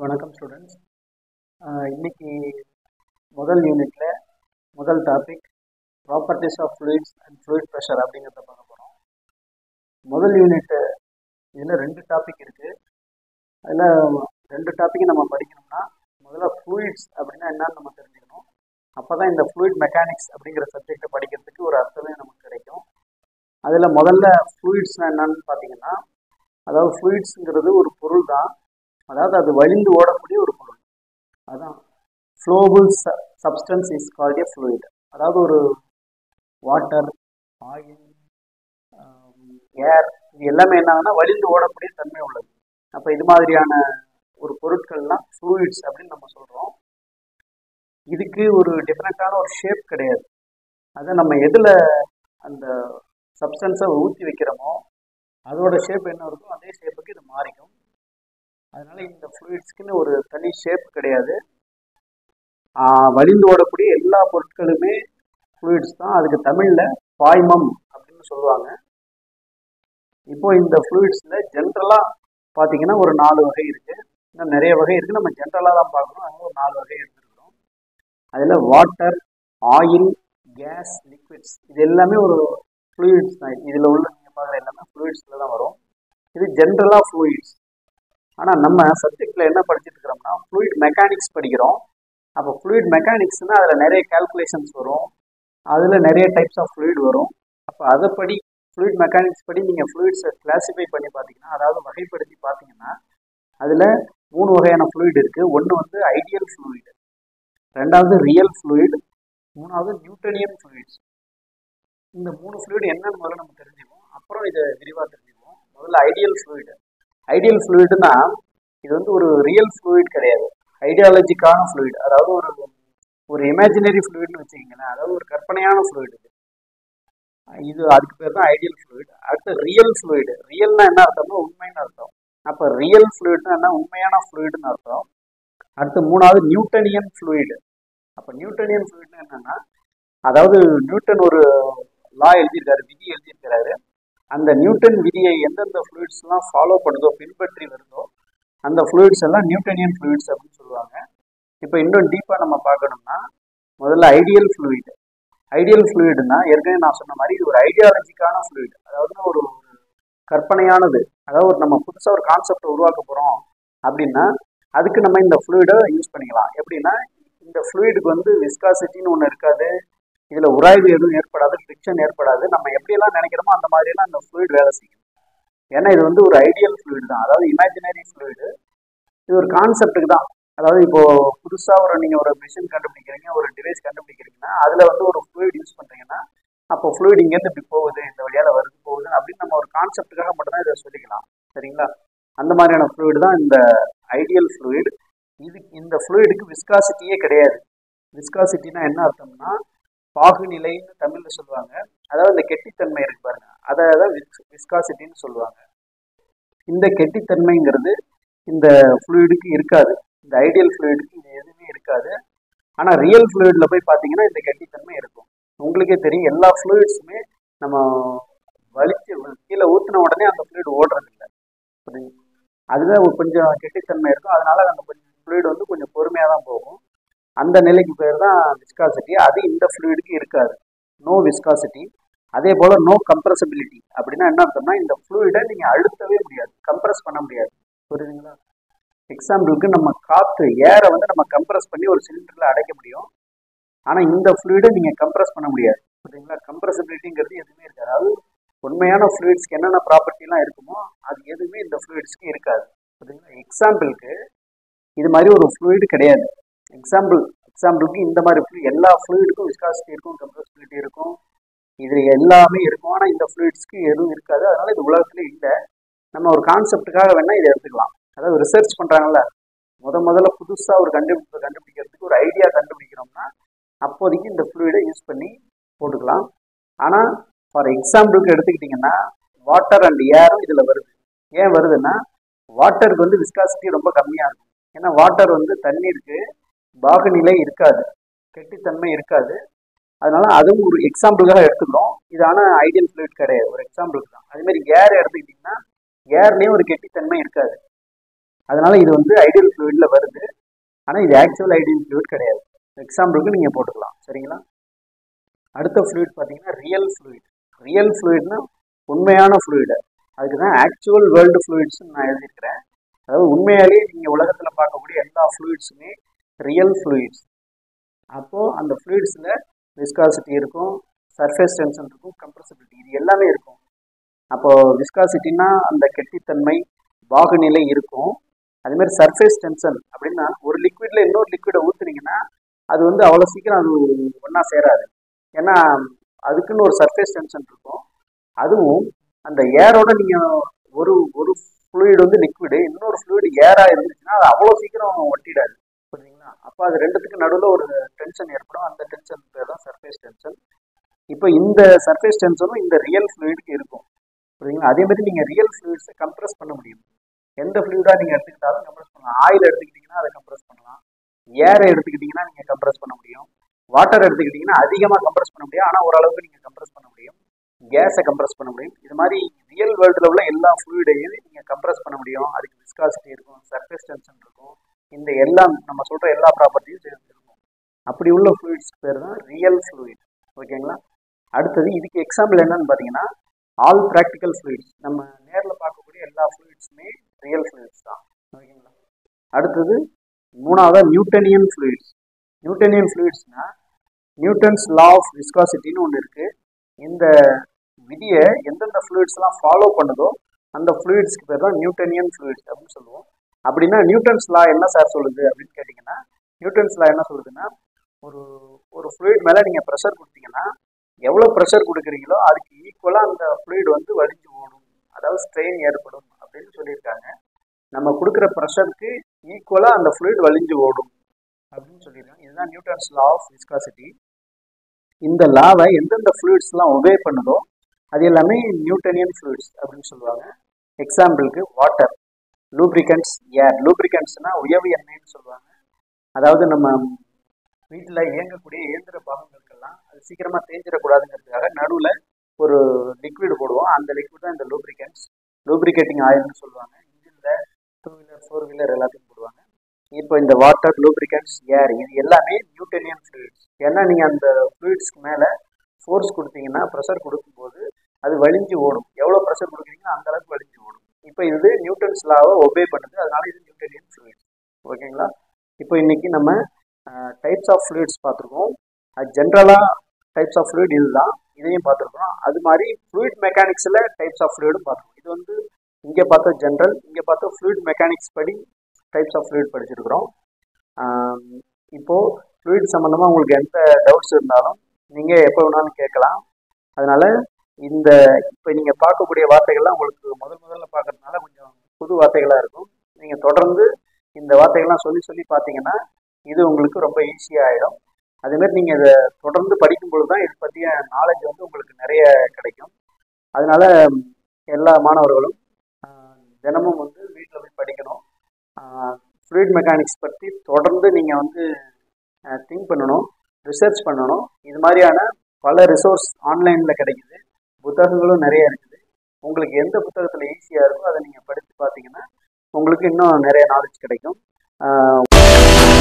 வணக்கம் ஸ்டூடெண்ட்ஸ் இன்னைக்கு முதல் யூனிட்ல முதல் topic properties of fluids and fluid pressure அப்படிங்கிறத பார்க்க போகிறோம் முதல் யூனிட் இதில் ரெண்டு டாபிக் இருக்கு அதில் ரெண்டு டாபிக் நம்ம படிக்கணும்னா முதல்ல ஃப்ளூயிட்ஸ் அப்படின்னா என்னன்னு நம்ம தெரிஞ்சுக்கணும் அப்போ தான் இந்த ஃப்ளூயிட் மெக்கானிக்ஸ் அப்படிங்கிற சப்ஜெக்டை படிக்கிறதுக்கு ஒரு அர்த்தமே நமக்கு கிடைக்கும் அதில் முதல்ல ஃப்ளூயிட்ஸ்னால் என்னன்னு பார்த்தீங்கன்னா அதாவது ஃப்ளூயிட்ஸுங்கிறது ஒரு பொருள் தான் அதாவது அது வழிந்து ஓடக்கூடிய ஒரு பொருள் அதான் flowable substance is called a fluid அதாவது ஒரு வாட்டர் ஆயில் ஏர் இது எல்லாமே என்னன்னா வழிந்து ஓடக்கூடிய தன்மை உள்ளது அப்போ இது மாதிரியான ஒரு பொருட்கள்லாம் ஃப்ளூயிட்ஸ் அப்படின்னு நம்ம சொல்கிறோம் இதுக்கு ஒரு டிஃப்ரெண்ட்டான ஒரு ஷேப் கிடையாது அதை நம்ம எதில் அந்த சப்ஸ்டன்ஸை ஊற்றி வைக்கிறோமோ அதோட ஷேப் என்ன இருக்கோ அதே ஷேப்புக்கு இது மாறிக்கும் அதனால இந்த ஃப்ளூயிட்ஸ்க்குன்னு ஒரு தனி ஷேப் கிடையாது வலிந்து ஓடக்கூடிய எல்லா பொருட்களுமே ஃப்ளூயிட்ஸ் தான் அதுக்கு தமிழில் பாய்மம் அப்படின்னு சொல்லுவாங்க இப்போ இந்த ஃப்ளூயிட்ஸில் ஜென்ரலாக பார்த்தீங்கன்னா ஒரு நாலு வகை இருக்குது இன்னும் நிறைய வகை இருக்குது நம்ம ஜென்ரலாக தான் பார்க்கணும் அதனால ஒரு நாலு வகை எடுத்துருக்கிறோம் அதில் வாட்டர் ஆயில் கேஸ் லிக்விட்ஸ் இது எல்லாமே ஒரு ஃப்ளூயிட்ஸ் தான் இதில் உள்ள நீங்கள் பார்க்குற எல்லாமே ஃப்ளூயிட்ஸில் தான் வரும் இது ஜென்ரலாக ஃப்ளூயிட்ஸ் ஆனால் நம்ம சப்ஜெக்டில் என்ன படிச்சுட்டு இருக்கிறோம்னா ஃப்ளூயிட் மெக்கானிக்ஸ் படிக்கிறோம் அப்போ ஃப்ளூயிட் மெக்கானிக்ஸ்னால் அதில் நிறைய கால்குலேஷன்ஸ் வரும் அதில் நிறைய டைப்ஸ் ஆஃப் ஃப்ளூயிட் வரும் அப்போ அதை படி ஃப்ளூயிட் மெக்கானிக்ஸ் படி நீங்கள் ஃப்ளூயிட்ஸை கிளாஸிஃபை பண்ணி பார்த்தீங்கன்னா அதாவது வகைப்படுத்தி பார்த்தீங்கன்னா அதில் மூணு வகையான ஃப்ளூயிட் இருக்குது ஒன்று வந்து ஐடியல் ஃப்ளூயிட் ரெண்டாவது ரியல் ஃப்ளூயிட் மூணாவது நியூட்டனியன் ஃப்ளூயிட்ஸ் இந்த மூணு ஃப்ளூயிட் என்னன்னு முதல்ல நம்ம தெரிஞ்சுக்குவோம் அப்புறம் இதை விரிவாக தெரிஞ்சுக்குவோம் முதல்ல ஐடியல் ஃப்ளூயிட் ஐடியல் ஃப்ளூயிட்னா இது வந்து ஒரு ரியல் ஃப்ளூயிட் கிடையாது ஐடியாலஜிக்கான ஃப்ளூயிட் அதாவது ஒரு ஒரு இமேஜினரி ஃப்ளூயிட்னு வச்சுக்கிங்களேன் அதாவது ஒரு கற்பனையான ஃப்ளூயிட் இது இது அதுக்கு பேர் தான் ஐடியல் ஃப்ளூயிட் அடுத்து ரியல் ஃப்ளூயிடு ரியல்னா என்ன அர்த்தம்னா உண்மைன்னு அர்த்தம் அப்போ ரியல் ஃப்ளூயிட்னா என்ன உண்மையான ஃப்ளூயிட்னு அர்த்தம் அடுத்து மூணாவது நியூட்டனியன் ஃப்ளூயிடு அப்போ நியூட்டனியன் ஃப்ளூயிட்னா என்னன்னா அதாவது நியூட்டன் ஒரு லா எழுதியிருக்காரு விதி எழுதியிருக்கிறாரு அந்த நியூட்டன் விதியை எந்தெந்த ஃப்ளூயிட்ஸ்லாம் ஃபாலோ பண்ணுதோ பின்பற்றி வருதோ அந்த ஃப்ளூயிட்ஸ் எல்லாம் நியூட்டனியன் ஃப்ளூயிட்ஸ் அப்படின்னு சொல்லுவாங்க இப்போ இன்னும் டீப்பாக நம்ம பார்க்கணும்னா முதல்ல ஐடியல் ஃப்ளூயிட் ஐடியல் ஃப்ளூயிட்னா ஏற்கனவே நான் சொன்ன மாதிரி இது ஒரு ஐடியாலஜிக்கான ஃப்ளூயிட் அதாவது ஒரு கற்பனையானது அதாவது நம்ம புதுசாக ஒரு கான்செப்டை உருவாக்க போகிறோம் அப்படின்னா அதுக்கு நம்ம இந்த ஃப்ளூயிடை யூஸ் பண்ணிக்கலாம் எப்படின்னா இந்த ஃப்ளூயிடுக்கு வந்து விஸ்காசிட்டின்னு ஒன்று இருக்காது இதில் உராய்வு எதுவும் ஏற்படாது ஃபிக்ஷன் ஏற்படாது நம்ம எப்படியெல்லாம் நினைக்கிறோமோ அந்த மாதிரியெல்லாம் அந்த ஃப்ளூயிட் வேலை செய்யும் ஏன்னா இது வந்து ஒரு ஐடியல் ஃப்ளூயிட் தான் அதாவது இமேஜினரி ஃப்ளூயிடு இது ஒரு கான்செப்டுக்கு தான் அதாவது இப்போ புதுசாக ஒரு நீங்கள் ஒரு மிஷின் கண்டுபிடிக்கிறீங்க ஒரு டிவைஸ் கண்டுபிடிக்கிறீங்கன்னா அதில் வந்து ஒரு ஃப்ளூயிட் யூஸ் பண்ணுறீங்கன்னா அப்போ ஃப்ளூயிட் இங்கேருந்து இப்படி போகுது இந்த வழியால் வருது போகுது அப்படின்னு நம்ம ஒரு கான்செப்டுக்காக மட்டும்தான் இதை சொல்லிக்கலாம் சரிங்களா அந்த மாதிரியான ஃப்ளூயிட் தான் இந்த ஐடியல் ஃப்ளூயிட் இது இந்த ஃப்ளூயிடுக்கு விஸ்காசிட்டியே கிடையாது விஸ்காசிட்டினா என்ன அர்த்தம்னா பாகுநிலைன்னு தமிழில் சொல்லுவாங்க அதாவது இந்த கெட்டித்தன்மை இருக்கு பாருங்க அதை தான் விஸ்காசிட்டின்னு சொல்லுவாங்க இந்த கெட்டித்தன்மைங்கிறது இந்த ஃப்ளூயிடுக்கு இருக்காது இந்த ஐடியல் ஃப்ளூயிடுக்கு இது எதுவுமே இருக்காது ஆனால் ரியல் ஃப்ளூயிடில் போய் பார்த்தீங்கன்னா இந்த கெட்டித்தன்மை இருக்கும் உங்களுக்கே தெரியும் எல்லா ஃப்ளூயிட்ஸுமே நம்ம வலிச்சு கீழே ஊற்றின உடனே அந்த ஃப்ளூயிட் ஓடுறது இல்லை புரியுது அதுதான் கொஞ்சம் கெட்டித்தன்மை இருக்கும் அதனால அந்த கொஞ்சம் ஃப்ளூயிட் வந்து கொஞ்சம் பொறுமையாக தான் போகும் அந்த நிலைக்கு பேர் தான் விஸ்காசிட்டி அது இந்த ஃப்ளூயிடுக்கு இருக்காது நோ விஸ்காசிட்டி அதே போல் நோ கம்ப்ரசபிலிட்டி அப்படின்னா என்ன அர்த்தம்னா இந்த ஃப்ளூயிடை நீங்கள் அழுத்தவே முடியாது கம்ப்ரஸ் பண்ண முடியாது புரியுதுங்களா எக்ஸாம்பிளுக்கு நம்ம காற்று ஏரை வந்து நம்ம கம்ப்ரஸ் பண்ணி ஒரு சிலிண்டரில் அடைக்க முடியும் ஆனால் இந்த ஃப்ளூயிடை நீங்கள் கம்ப்ரஸ் பண்ண முடியாது புரியுதுங்களா கம்ப்ரசபிலிட்டிங்கிறது எதுவுமே இருக்காது அதாவது உண்மையான ஃப்ளூயிட்ஸ்க்கு என்னென்ன ப்ராப்பர்ட்டிலாம் இருக்குமோ அது எதுவுமே இந்த ஃப்ளூயிட்ஸ்க்கு இருக்காது புரியுதுங்களா எக்ஸாம்பிளுக்கு இது மாதிரி ஒரு ஃப்ளூயிடு கிடையாது எக்ஸாம்பிள் எக்ஸாம்பிளுக்கு இந்த மாதிரி எல்லா ஃப்ளூயிடுக்கும் விஸ்காசிட்டி இருக்கும் கம்ப்ரசிபிலிட்டி இருக்கும் இது எல்லாமே இருக்கும் ஆனால் இந்த ஃப்ளூயிட்ஸ்க்கு எதுவும் இருக்காது அதனால இது உலகத்துல இல்லை நம்ம ஒரு கான்செப்டுக்காக வேணால் இதை எடுத்துக்கலாம் அதாவது ரிசர்ச் பண்ணுறாங்கல்ல முத முதல்ல புதுசாக ஒரு கண்டுபிடிப்பை கண்டுபிடிக்கிறதுக்கு ஒரு ஐடியா கண்டுபிடிக்கிறோம்னா அப்போதைக்கு இந்த ஃப்ளூயிடை யூஸ் பண்ணி போட்டுக்கலாம் ஆனால் ஃபார் எக்ஸாம்பிளுக்கு எடுத்துக்கிட்டிங்கன்னா வாட்டர் அண்ட் ஏரும் இதில் வருது ஏன் வருதுன்னா வாட்டருக்கு வந்து விஸ்காசிட்டி ரொம்ப கம்மியாக இருக்கும் ஏன்னா வாட்டர் வந்து தண்ணீருக்கு பாகுநிலை இருக்காது கெட்டித்தன்மை இருக்காது அதனால அதுவும் ஒரு எக்ஸாம்பிளுக்காக எடுத்துக்கிறோம் இது ஆனால் ஐடியல் ஃப்ளூயிட் கிடையாது ஒரு எக்ஸாம்பிளுக்கு தான் அதே மாதிரி ஏர் எடுத்துக்கிட்டிங்கன்னா ஏர்லேயும் ஒரு கெட்டித்தன்மை இருக்காது அதனால இது வந்து ஐடியல் ஃப்ளூயிட்ல வருது ஆனால் இது ஆக்சுவல் ஐடியல் ஃப்ளூயிட் கிடையாது எக்ஸாம்பிளுக்கு நீங்கள் போட்டுக்கலாம் சரிங்களா அடுத்த ஃப்ளூயிட் பார்த்தீங்கன்னா ரியல் ஃப்ளூயிட் ரியல் ஃப்ளூயிட்னா உண்மையான ஃப்ளூயிடு அதுக்கு தான் ஆக்சுவல் வேர்ல்டு ஃப்ளூயிட்ஸ்னு நான் எழுதியிருக்கிறேன் அதாவது உண்மையாலேயே நீங்கள் உலகத்தில் பார்க்கக்கூடிய எல்லா ஃப்ளூயிட்ஸுமே ரியல் ஃப்ளூயிட்ஸ் அப்போது அந்த ஃப்ளூயிட்ஸில் விஸ்காசிட்டி இருக்கும் சர்ஃபேஸ் டென்ஷன் இருக்கும் கம்ப்ரசிபிலிட்டி இது எல்லாமே இருக்கும் அப்போது விஸ்காசிட்டினா அந்த கெட்டித்தன்மை பாகுநிலை இருக்கும் அதேமாதிரி சர்ஃபேஸ் டென்ஷன் அப்படின்னா ஒரு லிக்விடில் இன்னொரு லிக்விடை ஊற்றுனீங்கன்னா அது வந்து அவ்வளோ சீக்கிரம் அது ஒன்றா சேராது ஏன்னா அதுக்குன்னு ஒரு சர்ஃபேஸ் டென்ஷன் இருக்கும் அதுவும் அந்த ஏரோட நீங்கள் ஒரு ஒரு ஃப்ளூயிட் வந்து லிக்விடு இன்னொரு ஃப்ளூயிட் ஏராக இருந்துச்சுன்னா அது அவ்வளோ சீக்கிரம் ஒட்டிடாது புரியுதுங்களா அப்போ அது ரெண்டுத்துக்கு நடுவில் ஒரு டென்ஷன் ஏற்படும் அந்த டென்ஷன் பேர் தான் சர்ஃபேஸ் டென்ஷன் இப்போ இந்த சர்ஃபேஸ் டென்ஷனும் இந்த ரியல் ஃப்ளூயிடுக்கு இருக்கும் புரியுதுங்களா அதே மாதிரி நீங்கள் ரியல் ஃப்ளூயிட்ஸை கம்ப்ரஸ் பண்ண முடியும் எந்த ஃப்ளூயிடாக நீங்கள் எடுத்துக்கிட்டாலும் கம்ப்ரஸ் பண்ணலாம் ஆயில் எடுத்துக்கிட்டிங்கன்னா அதை கம்ப்ரஸ் பண்ணலாம் ஏரை எடுத்துக்கிட்டிங்கன்னா நீங்கள் கம்ப்ரஸ் பண்ண முடியும் வாட்டர் எடுத்துக்கிட்டிங்கன்னா அதிகமாக கம்ப்ரஸ் பண்ண முடியும் ஆனால் ஓரளவுக்கு நீங்கள் கம்ப்ரஸ் பண்ண முடியும் கேஸை கம்ப்ரஸ் பண்ண முடியும் இது மாதிரி ரியல் வேர்ல்டில் உள்ள எல்லா ஃப்ளூயிடையும் நீங்கள் கம்ப்ரஸ் பண்ண முடியும் அதுக்கு விஸ்காசிட்டி இருக்கும் சர்ஃபேஸ் டென்ஷன் இருக்கும் இந்த எல்லாம் நம்ம சொல்கிற எல்லா ப்ராப்பர்ட்டியும் இருக்கும் அப்படி உள்ள ஃப்ளூயிட்ஸ் பேர் தான் ரியல் ஃப்ளூயிட் ஓகேங்களா அடுத்தது இதுக்கு எக்ஸாம்பிள் என்னன்னு பார்த்தீங்கன்னா ஆல் ப்ராக்டிக்கல் ஃப்ளூயிட்ஸ் நம்ம நேரில் பார்க்கக்கூடிய எல்லா ஃப்ளூயிட்ஸுமே ரியல் ஃப்ளூயிட்ஸ் தான் ஓகேங்களா அடுத்தது மூணாவதாக நியூட்டனியன் ஃப்ளூயிட்ஸ் நியூட்டனியன் ஃப்ளூயிட்ஸ்னா நியூட்டன்ஸ் லா ஆஃப் விஸ்காசிட்டின்னு ஒன்று இருக்குது இந்த விதியை எந்தெந்த ஃப்ளூயிட்ஸ்லாம் ஃபாலோ பண்ணுதோ அந்த ஃப்ளூயிட்ஸ்க்கு பேர் தான் நியூட்டனியன் ஃப்ளூயிட்ஸ் அப்படின்னு சொல்லுவோம் அப்படின்னா நியூட்டன்ஸ் லா என்ன சார் சொல்லுது அப்படின்னு கேட்டிங்கன்னா நியூட்டன்ஸ் லா என்ன சொல்லுதுன்னா ஒரு ஒரு ஃப்ளூயிட் மேலே நீங்கள் ப்ரெஷர் கொடுத்தீங்கன்னா எவ்வளோ ப்ரெஷர் கொடுக்குறீங்களோ அதுக்கு ஈக்குவலாக அந்த ஃப்ளூயிட் வந்து வலிஞ்சு ஓடும் அதாவது ஸ்ட்ரெயின் ஏற்படும் அப்படின்னு சொல்லியிருக்காங்க நம்ம கொடுக்குற ப்ரெஷருக்கு ஈக்குவலாக அந்த ஃப்ளூயிட் வலிஞ்சு ஓடும் அப்படின்னு சொல்லியிருக்காங்க இதுதான் நியூட்டன்ஸ் லா ஆஃப் விஸ்காசிட்டி இந்த லாவை எந்தெந்த ஃப்ளூயிட்ஸ்லாம் ஒபே பண்ணுதோ அது எல்லாமே நியூட்டனியன் ஃப்ளூயிட்ஸ் அப்படின்னு சொல்லுவாங்க எக்ஸாம்பிளுக்கு வாட்டர் லூப்ரிகன்ஸ் ஏர் லூப்ரிகன்ஸ்னால் உயவு எண்ணெய்னு சொல்லுவாங்க அதாவது நம்ம வீட்டில் இயங்கக்கூடிய இயந்திர பாகங்களுக்கெல்லாம் அது சீக்கிரமாக தேஞ்சிடக்கூடாதுங்கிறதுக்காக நடுவில் ஒரு லிக்விட் போடுவோம் அந்த லிக்விட் தான் இந்த லூப்ரிகன்ஸ் லூப்ரிகேட்டிங் ஆயில்னு சொல்லுவாங்க இன்ஜினில் டூ வீலர் ஃபோர் வீலர் எல்லாத்தையும் போடுவாங்க இப்போ இந்த வாட்டர் லூப்ரிகன்ஸ் ஏர் இது எல்லாமே நியூட்டனியன் ஃப்ளூயிட்ஸ் ஏன்னா நீங்கள் அந்த ஃப்ளூயிட்ஸ்க்கு மேலே ஃபோர்ஸ் கொடுத்தீங்கன்னா ப்ரெஷர் கொடுக்கும்போது அது வலிஞ்சு ஓடும் எவ்வளோ ப்ரெஷர் கொடுக்குறீங்களோ அந்த அளவுக்கு வலிஞ்சு ஓடும் இப்போ இது நியூட்டன்ஸ் லாவை ஒபே பண்ணுது அதனால இது நியூட்டனியன் ஃப்ளூயிட்ஸ் ஓகேங்களா இப்போ இன்னைக்கு நம்ம டைப்ஸ் ஆஃப் ஃப்ளூயிட்ஸ் பார்த்துருக்கோம் அது ஜென்ரலாக டைப்ஸ் ஆஃப் ஃப்ளூயிட் இதுதான் இதையும் பார்த்துருக்கோம் அது மாதிரி ஃப்ளூயிட் மெக்கானிக்ஸில் டைப்ஸ் ஆஃப் ஃப்ளூயிடும் பார்த்துருக்கோம் இது வந்து இங்கே பார்த்தா ஜென்ரல் இங்கே பார்த்தா ஃப்ளூயிட் மெக்கானிக்ஸ் படி டைப்ஸ் ஆஃப் ஃப்ளூயிட் படிச்சிருக்கிறோம் இப்போது ஃப்ளூயிட் சம்மந்தமாக உங்களுக்கு எந்த டவுட்ஸ் இருந்தாலும் நீங்கள் எப்போ வேணாலும் கேட்கலாம் அதனால் இந்த இப்போ நீங்கள் பார்க்கக்கூடிய வார்த்தைகள்லாம் உங்களுக்கு முதல் முதல்ல பார்க்கறதுனால கொஞ்சம் புது வார்த்தைகளாக இருக்கும் நீங்கள் தொடர்ந்து இந்த வார்த்தைகள்லாம் சொல்லி சொல்லி பார்த்தீங்கன்னா இது உங்களுக்கு ரொம்ப ஈஸியாக ஆகிடும் அதேமாதிரி நீங்கள் இதை தொடர்ந்து படிக்கும்பொழுது தான் இதை பற்றிய நாலேஜ் வந்து உங்களுக்கு நிறைய கிடைக்கும் அதனால எல்லா மாணவர்களும் தினமும் வந்து வீட்டில் போய் படிக்கணும் ஃப்ளூயிட் மெக்கானிக்ஸ் பற்றி தொடர்ந்து நீங்கள் வந்து திங்க் பண்ணணும் ரிசர்ச் பண்ணணும் இது மாதிரியான பல ரிசோர்ஸ் ஆன்லைனில் கிடைக்குது புத்தகங்களும் நிறைய இருக்குது உங்களுக்கு எந்த புத்தகத்தில் ஈஸியாக இருக்கோ அதை நீங்கள் படித்து பார்த்தீங்கன்னா உங்களுக்கு இன்னும் நிறைய நாலேஜ் கிடைக்கும்